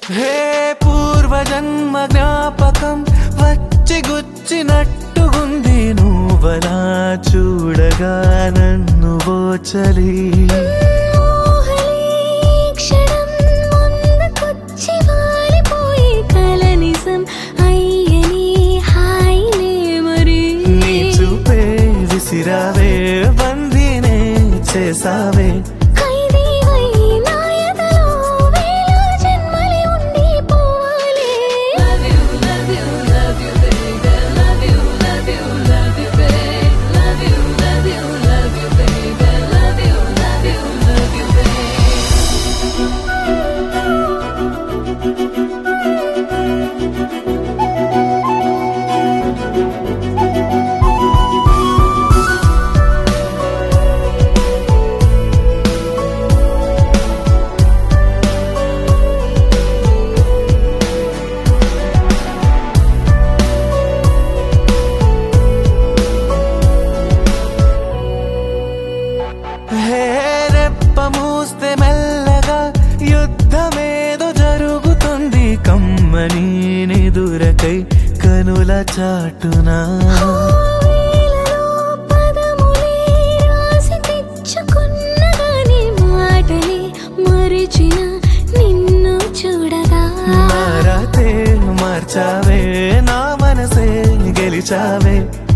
హే పూర్వజన్మ జ్ఞాపకం వచ్చి గుచ్చినట్టుగుంది నువ్వలా చూడగా నన్ను ఓచలి ఊహలే క్షణం ముందుకొచ్చి వాలిపోయే కల నిజం అయ్యని హాయిలే మరి నీ చూపే విసిరావే బందీనే చేసావే ఖైదీవై నా ఎదలో వేల జన్మలే ఉండిపోవాలే. హే రెప్ప మూస్తే మెల్లగా యుద్ధమేదో జరుగుతుంది కమ్మని నిదురకై కనుల చాటునా వేలలో పదములే రాసి తెచ్చుకున్నగాని మాటలే మరిచిన నిన్ను చూడగా మారాతే మార్చావే నా మనసే గెలిచావే